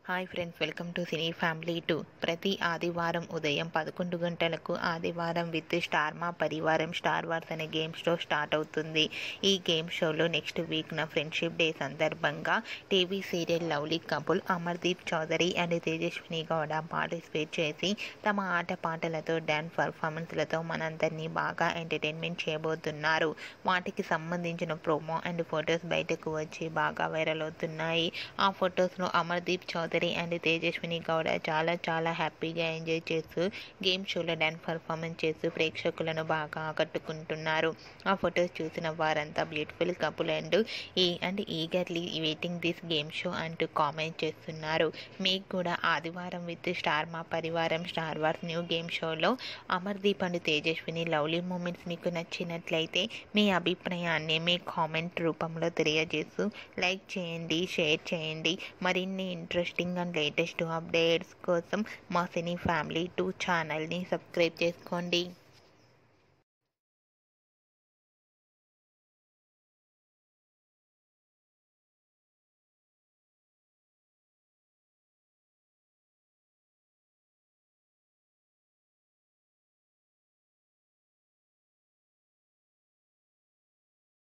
hi friends welcome to cine family to ప్రతి ఆదివారం ఉదయం పదకొండు గంటలకు ఆదివారం విత్ స్టార్ మా పరివారం స్టార్ వార్స్ అనే గేమ్ షో స్టార్ట్ అవుతుంది ఈ గేమ్ షోలో నెక్స్ట్ వీక్ నా ఫ్రెండ్షిప్ డే సందర్భంగా TV serial lovely couple Amardeep Chowdary and Tejaswini Gowda participate చేసి తమ ఆట పాటలతో డ్యాన్స్ పర్ఫార్మెన్స్లతో మనందరినీ బాగా ఎంటర్టైన్మెంట్ చేయబోతున్నారు వాటికి సంబంధించిన ప్రోమో అండ్ ఫొటోస్ బయటకు వచ్చి బాగా వైరల్ అవుతున్నాయి ఆ ఫొటోస్ను అమర్దీప్ చౌదరి అండ్ తేజస్విని గౌడ చాలా చాలా హ్యాపీగా ఎంజాయ్ చేస్తూ గేమ్ షోలో డాన్స్ పర్ఫార్మెన్స్ చేస్తూ ప్రేక్షకులను బాగా ఆకట్టుకుంటున్నారు ఆ ఫొటోస్ చూసిన వారంతా బ్యూటిఫుల్ కపుల్ అండ్ ఈ and eagerly waiting this game show అంటూ కామెంట్ చేస్తున్నారు మీకు కూడా ఆదివారం విత్ స్టార్ మా పరివారం స్టార్ వార్స్ న్యూ గేమ్ షోలో Amardeep and Tejaswini lovely moments మీకు నచ్చినట్లయితే మీ అభిప్రాయాన్ని మీ కామెంట్ రూపంలో తెలియజేస్తూ లైక్ చేయండి షేర్ చేయండి మరిన్ని ఇంట్రెస్టింగ్ అండ్ లేటెస్ట్ అప్డేట్స్ కోసం మా సినీ ఫ్యామిలీ టూ ఛానల్ని సబ్స్క్రైబ్ చేసుకోండి